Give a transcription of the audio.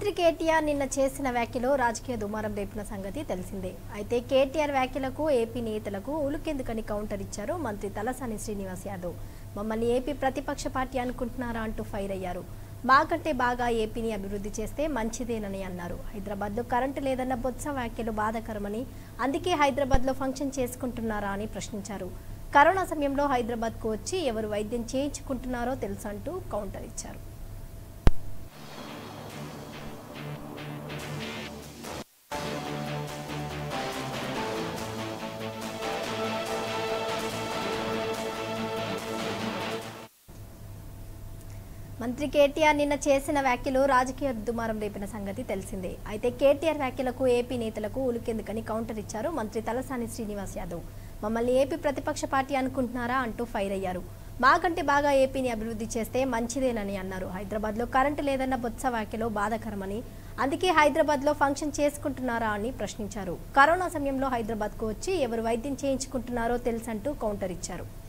మంత్రి కేటీఆర్ నిన్న చేసిన వ్యాఖ్యలో రాజకీయ దుమారం రేపిన సంగతి తెలిసిందే అయితే కేటీఆర్ వ్యాఖ్యలకు ఏపీ నేతలకు ఉలుకెందుకని కౌంటర్ ఇచ్చారు మంత్రి తలసాని శ్రీనివాస్ యాదవ్ మమ్మల్ని ఏపీ ప్రతిపక్ష పార్టీ అనుకుంటున్నారా అంటూ ఫైర్ అయ్యారు మాకంటే బాగా ఏపీని అభివృద్ధి చేస్తే మంచిదేనని అన్నారు హైదరాబాద్లో కరెంటు లేదన్న బొత్స వ్యాఖ్యలు బాధాకరమని అందుకే హైదరాబాద్లో ఫంక్షన్ చేసుకుంటున్నారా అని ప్రశ్నించారు కరోనా సమయంలో హైదరాబాద్కు వచ్చి ఎవరు వైద్యం చేయించుకుంటున్నారో తెలుసు అంటూ కౌంటర్ ఇచ్చారు మంత్రి కేటీఆర్ నిన్న చేసిన వ్యాఖ్యలు రాజకీయ దుమారం రేపిన సంగతి తెలిసిందే అయితే కేటీఆర్ వ్యాఖ్యలకు ఏపీ నేతలకు ఉలికెందుకని కౌంటర్ ఇచ్చారు మంత్రి తలసాని శ్రీనివాస్ యాదవ్ మమ్మల్ని ఏపీ ప్రతిపక్ష పార్టీ అనుకుంటున్నారా అంటూ ఫైర్ అయ్యారు మాకంటే బాగా ఏపీని అభివృద్ధి చేస్తే మంచిదేనని అన్నారు హైదరాబాద్లో కరెంటు లేదన్న బొత్స వ్యాఖ్యలు బాధాకరమని అందుకే హైదరాబాద్లో ఫంక్షన్ చేసుకుంటున్నారా అని ప్రశ్నించారు కరోనా సమయంలో హైదరాబాద్కు వచ్చి ఎవరు వైద్యం చేయించుకుంటున్నారో తెలుసంటూ కౌంటర్ ఇచ్చారు